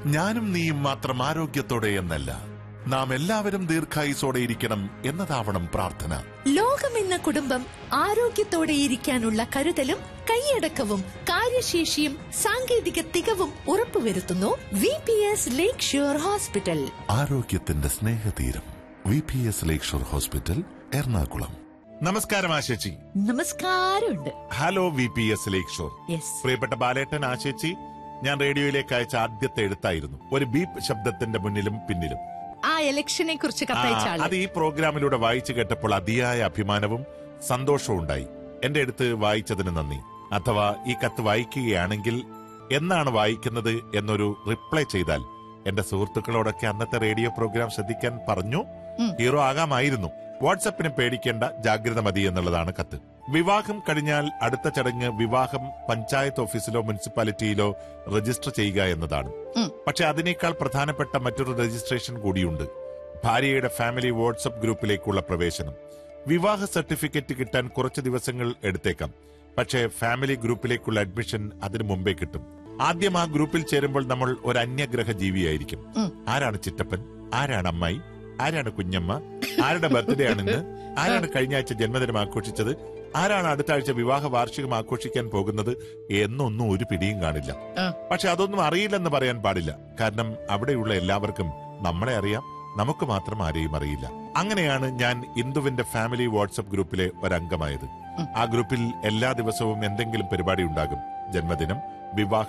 ഞാനും നീയും മാത്രം ആരോഗ്യത്തോടെ എന്നല്ല നാം എല്ലാവരും ദീർഘായുസോടെ ഇരിക്കണം എന്നതാവണം പ്രാർത്ഥന ലോകമെന്ന കുടുംബം ആരോഗ്യത്തോടെ ഇരിക്കാനുള്ള കരുതലും കൈയടക്കവും കാര്യശേഷിയും സാങ്കേതിക തികവും ഉറപ്പുവരുത്തുന്നു V P S Lakeshore hospital ആരോഗ്യത്തിന്റെ സ്നേഹതീരം V P S Lakeshore hospital Ernakulam നമസ്കാരം ആശേച്ചി നമസ്കാരമുണ്ട് hello V P S Lakeshore yes പ്രിയപ്പെട്ട ബാലേട്ടൻ ആശേച്ചി ഞാൻ റേഡിയോയിലേക്ക് അയച്ച ആദ്യത്തെ എഴുത്തായിരുന്നു ഒരു ബീപ്പ് ശബ്ദത്തിന്റെ മുന്നിലും പിന്നിലും ആ ഇലക്ഷനെ കുറിച്ച് കത്തയച്ച ആ, ആള് അത് ഈ പ്രോഗ്രാമിലൂടെ വായിച്ചു കേട്ടപ്പോൾ അതിയായ അഭിമാനവും സന്തോഷവും ഉണ്ടായി എന്റെ അടുത്ത് വായിച്ചതിന് നന്ദി അഥവാ ഈ കത്ത് വായിക്കുകയാണെങ്കിൽ എന്നാണ് വായിക്കുന്നത് എന്നൊരു റിപ്ലൈ ചെയ്താൽ എന്റെ സുഹൃത്തുക്കളോടൊക്കെ അന്നത്തെ റേഡിയോ പ്രോഗ്രാം ശ്രദ്ധിക്കാൻ പറഞ്ഞു ഉം. ഹീറോ ആകാമായിരുന്നു വാട്സപ്പിന് പേടിക്കേണ്ട ജാഗ്രത മതി എന്നുള്ളതാണ് കത്ത് വിവാഹം കഴിഞ്ഞാൽ അടുത്ത ചടങ്ങ് വിവാഹം പഞ്ചായത്ത് ഓഫീസിലോ മുനിസിപ്പാലിറ്റിയിലോ രജിസ്റ്റർ ചെയ്യുക എന്നതാണ് ഉം. പക്ഷെ അതിനേക്കാൾ പ്രധാനപ്പെട്ട മറ്റൊരു രജിസ്ട്രേഷൻ കൂടിയുണ്ട് ഭാര്യയുടെ ഫാമിലി വാട്സപ്പ് ഗ്രൂപ്പിലേക്കുള്ള പ്രവേശനം വിവാഹ സർട്ടിഫിക്കറ്റ് കിട്ടാൻ കുറച്ച് ദിവസങ്ങൾ എടുത്തേക്കാം പക്ഷേ ഫാമിലി ഗ്രൂപ്പിലേക്കുള്ള അഡ്മിഷൻ അതിനു മുമ്പേ കിട്ടും ആദ്യം ആ ഗ്രൂപ്പിൽ ചേരുമ്പോൾ നമ്മൾ ഒരു അന്യഗ്രഹ ജീവിയായിരിക്കും ഉം. ആരാണ് ചിറ്റപ്പൻ ആരാണ് അമ്മായി ആരാണ് കുഞ്ഞമ്മ ആരുടെ ബർത്ത്ഡേ ആണിന്ന് ആരാണ് കഴിഞ്ഞ ആഴ്ച ജന്മദിനം ആഘോഷിച്ചത് ആരാണ് അടുത്ത ആഴ്ച വിവാഹ വാർഷികം ആഘോഷിക്കാൻ പോകുന്നത് എന്നൊന്നും ഒരു പിടിയും കാണില്ല ആ. പക്ഷെ അതൊന്നും അറിയില്ലെന്ന് പറയാൻ പാടില്ല കാരണം അവിടെയുള്ള എല്ലാവർക്കും നമ്മളെ അറിയാം നമുക്ക് മാത്രം ആരെയും അറിയില്ല അങ്ങനെയാണ് ഞാൻ ഇന്ദുവിന്റെ ഫാമിലി വാട്സപ്പ് ഗ്രൂപ്പിലെ ഒരംഗമായത് ആ ഗ്രൂപ്പിൽ എല്ലാ ദിവസവും എന്തെങ്കിലും പരിപാടി ഉണ്ടാകും ജന്മദിനം വിവാഹ